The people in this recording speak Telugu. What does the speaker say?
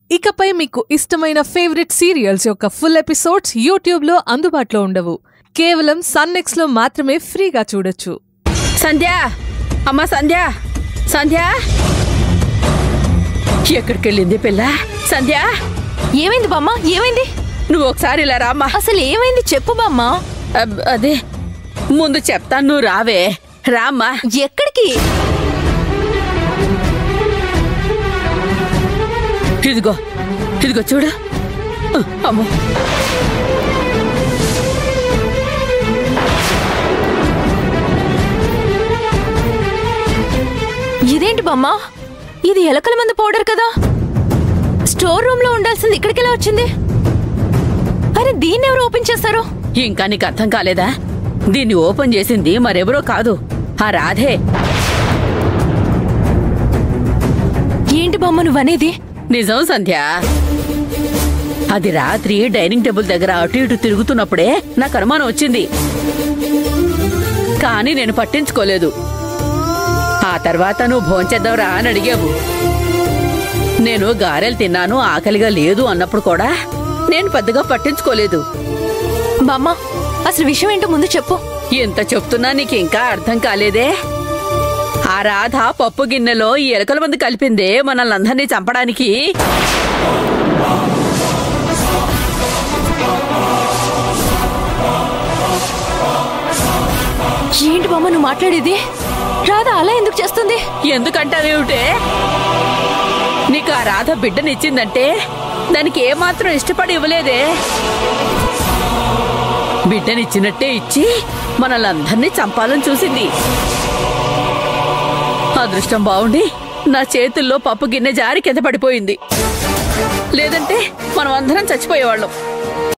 ఇకపై మీకు ఇష్టమైన ఫేవరెట్ సీరియల్స్ యొక్క ఫుల్ ఎపిసోడ్స్ యూట్యూబ్లో అందుబాటులో ఉండవు కేవలం సన్నెక్స్లో మాత్రమే ఫ్రీగా చూడొచ్చు సంధ్య అమ్మా సంధ్య సంధ్య ఎక్కడికి వెళ్ళింది పిల్ల సంధ్య ఏమైంది బామ్మ ఏమైంది నువ్వు ఒకసారి ఇలా రామ్మా అసలు ఏమైంది చెప్పు బామ్మ అబ్, అదే ముందు చెప్తాను నువ్వు రావే రామ్మా ఎక్కడికి ఇదిగో ఇదిగో చూడు ఉ, అమ్మో ఇదేంటి బామ్మ ఇది ఎలకల మందు పౌడర్ కదా స్టోర్ రూమ్ లో ఉండాల్సింది ఇక్కడికి ఎలా వచ్చింది అరే దీన్ని ఎవరు ఓపెన్ చేస్తారు ఇంకా నీకు అర్థం కాలేదా దీన్ని ఓపెన్ చేసింది మరెవరో కాదు ఆ రాధే ఏంటి బామ్మ నువ్వు అనేది నిజం సంధ్య అది రాత్రి డైనింగ్ టేబుల్ దగ్గర అటు ఇటు తిరుగుతున్నప్పుడే నాకు అనుమానం వచ్చింది కానీ నేను పట్టించుకోలేదు ఆ తర్వాత నువ్వు భోంచేద్దావురా అని అడిగావు నేను గారెలు తిన్నాను ఆకలిగా లేదు అన్నప్పుడు కూడా నేను పెద్దగా పట్టించుకోలేదు బామ్మ అసలు విషయం ఏంటో ముందు చెప్పు ఎంత చెప్తున్నా నీకు ఇంకా అర్థం కాలేదే ఆ రాధ పప్పు గిన్నెలో ఈ ఎలకల మంది కలిపిందే మనల్ని అందరినీ చంపడానికి ఏంటి బామ్మ నువ్వు మాట్లాడేది రాధా అలా ఎందుకు చేస్తుంది ఎందుకంటావేమిటే నీకు ఆ రాధ బిడ్డనిచ్చిందంటే దానికి ఏమాత్రం ఇష్టపడి ఇవ్వలేదే బిడ్డనిచ్చినట్టే ఇచ్చి మనల్ని చంపాలని చూసింది అదృష్టం బాగుండి నా చేతుల్లో పప్పు గిన్నె జారి కింద పడిపోయింది లేదంటే మనం అందరం చచ్చిపోయేవాళ్ళం